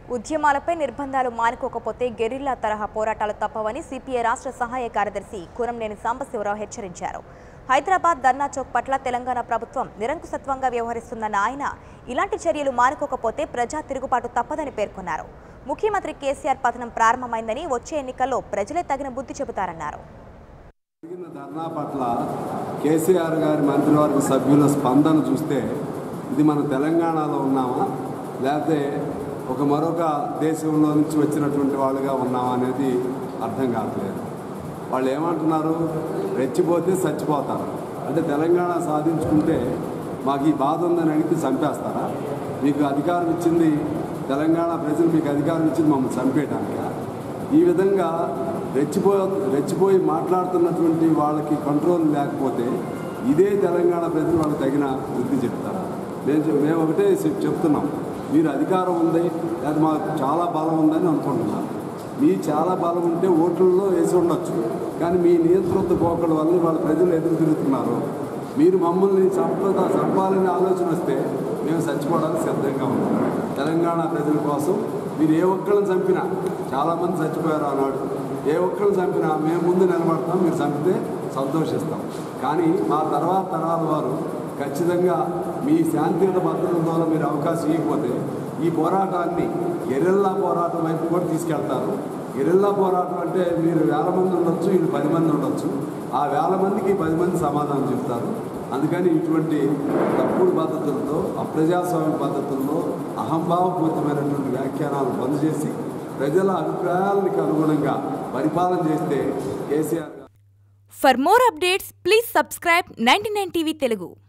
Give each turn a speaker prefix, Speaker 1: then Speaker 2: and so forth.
Speaker 1: ఉద్యమాలపై నిర్బంధాలు మానుకోకపోతే guerrilla తరహా పోరాటాలు తప్పవని సిపిఐ రాష్ట్ర సహాయ కార్యదర్శి కురంనేని సాంబశివరావు హెచ్చరించారు హైదరాబాద్ ధర్నా చౌక్ పట్ల తెలంగాణ ప్రభుత్వం నిరంకుశత్వంగా వ్యవహరిస్తున్న ఆయన ఇలాంటి చర్యలు మానుకోకపోతే ప్రజా తిరుగుబాటు తప్పదని పేర్కొన్నారు ముఖ్యమంత్రి కేసీఆర్ పతనం ప్రారంభమైందని వచ్చే ఎన్నికల్లో ప్రజలే తగిన బుద్ధి చెబుతారన్నారు
Speaker 2: జరిగిన ధర్నా పట్ల కేసీఆర్ గారి మంత్రివర్గ సభ్యుల స్పందన చూస్తే ఇది మన తెలంగాణలో ఉన్నామా లేకపోతే ఒక మరొక దేశంలో నుంచి వచ్చినటువంటి వాళ్ళుగా ఉన్నామా అనేది అర్థం కావట్లేదు వాళ్ళు ఏమంటున్నారు రెచ్చిపోతే చచ్చిపోతారు అంటే తెలంగాణ సాధించుకుంటే మాకు ఈ బాధ ఉందని అడిగితే చంపేస్తారా మీకు అధికారం ఇచ్చింది తెలంగాణ ప్రజలు మీకు అధికారం ఇచ్చింది మమ్మల్ని చంపేయడానికా ఈ విధంగా రెచ్చిపో రెచ్చిపోయి మాట్లాడుతున్నటువంటి వాళ్ళకి కంట్రోల్ లేకపోతే ఇదే తెలంగాణ ప్రజలు వాళ్ళకి తగిన బుద్ధి చెప్తారు మేము చెప్- మేము ఒకటే చెప్- చెప్తున్నాం మీరు అధికారం ఉంది లేదా మాకు చాలా బలం ఉందని అనుకుంటున్నారు మీ చాలా బలం ఉంటే ఓట్లలో వేసి ఉండొచ్చు కానీ మీ నియంత్రిత పోకడ వల్ల వాళ్ళ ప్రజలు ఎదురు తిరుగుతున్నారు మీరు మమ్మల్ని చంపద చంపాలనే ఆలోచన వస్తే మేము చచ్చిపోవడానికి సిద్ధంగా ఉన్నాం తెలంగాణ ప్రజల కోసం మీరు ఏ ఒక్కళ్ళని చంపినా చాలామంది చచ్చిపోయారు ఆనాడు ఏ ఒక్కళ్ళని చంపినా మేము ముందు నిలబడతాం మీరు చంపితే సంతోషిస్తాం కానీ మా తర్వాత తరాల వారు ఖచ్చితంగా మీ శాంతియుత భద్రత ద్వారా మీరు అవకాశం ఇవ్వకపోతే ఈ పోరాటాన్ని గెరిల్లా పోరాటం వైపు కూడా తీసుకెళ్తారు గెరిల్లా పోరాటం అంటే మీరు వేల మంది ఉండొచ్చు వీళ్ళు పది మంది ఉండొచ్చు ఆ వేల మందికి పది మంది సమాధానం చెప్తారు అందుకని ఇటువంటి తప్పుడు పద్ధతులతో అప్రజాస్వామ్య పద్ధతుల్లో అహంభావపూరితమైనటువంటి వ్యాఖ్యానాలు బంద్ చేసి ప్రజల అభిప్రాయాలకు అనుగుణంగా పరిపాలన చేస్తే కేసీఆర్ గారు
Speaker 1: for more updates please subscribe ninety nine TV Telugu